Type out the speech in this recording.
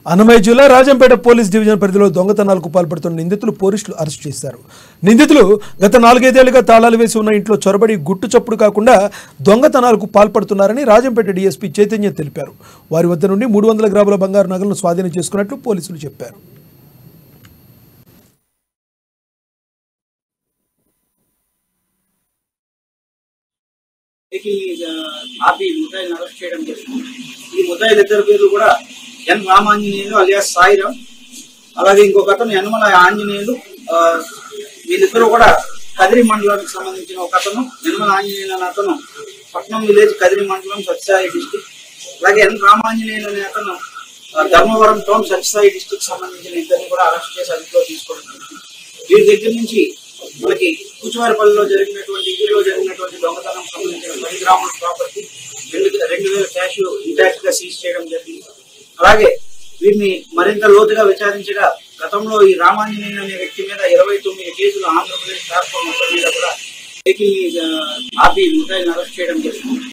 అన్నమయ్య జిల్లా Rajampet police division పరిధిలో దొంగతనాలకు పాల్పడుతున్న నిందితులు పోలీసులు అరెస్ట్ చేశారు నిందితులు గత నాలుగైదేళ్లుగా తాళాలు వేసి ఉన్న ఇంట్లో చొరబడి గుట్టు చప్పుడు కాకుండా దొంగతనాలకు పాల్పడుతున్నారని రాజంపేట డీఎస్పీ చైతన్య తెలిపారు వారి వద్ద నుండి మూడు వందల గ్రాముల బంగారు నగలను స్వాధీనం చేసుకున్నట్లు పోలీసులు చెప్పారు వెహికల్ని ఆపి ముద్దాయిని అరెస్ట్ చేయడం జరిగింది ఈ ముద్దాయిలు ఇద్దరు పేర్లు కూడా ఎన్ రామాంజనేయులు అలియాస్ సాయిరాం అలాగే ఇంకొక అతను యనమల ఆంజనేయులు ఆ, వీళ్ళిద్దరూ కూడా కదిరి మండలానికి సంబంధించిన ఒక అతను యనమల ఆంజనేయులు అనే అతను పట్నం విలేజ్ కదిరి మండలం సత్యసాయి డిస్టిక్ అలాగే ఎన్ రామాంజనేయులు అనే అతను ఆ, ధర్మవరం టౌన్ సత్యసాయి డిస్టిక్ సంబంధించిన ఇద్దరిని కూడా అరెస్ట్ చేసి అదుపులో తీసుకోవడం జరిగింది వీరి దగ్గర నుంచి మనకి కూచువారిపల్లిలో జరిగినటువంటి ఇంటిలో జరిగినటువంటి దొంగతనం సంబంధించిన పది గ్రాముల ప్రాపర్టీ రెండు రెండు వేల క్యాష్ ఇంటాక్ట్ గా సీజ్ చేయడం జరిగింది అలాగే వీరిని మరింత లోతుగా విచారించగా గతంలో ఈ రామాంజనేయులు అనే వ్యక్తి మీద ఇరవై తొమ్మిది కేసులు ఆంధ్రప్రదేశ్ రాష్ట్రం మొత్తం మీద కూడా వెహికల్ ని ఆ, ఆపి ముద్దాయిని అరెస్ట్ చేయడం జరిగింది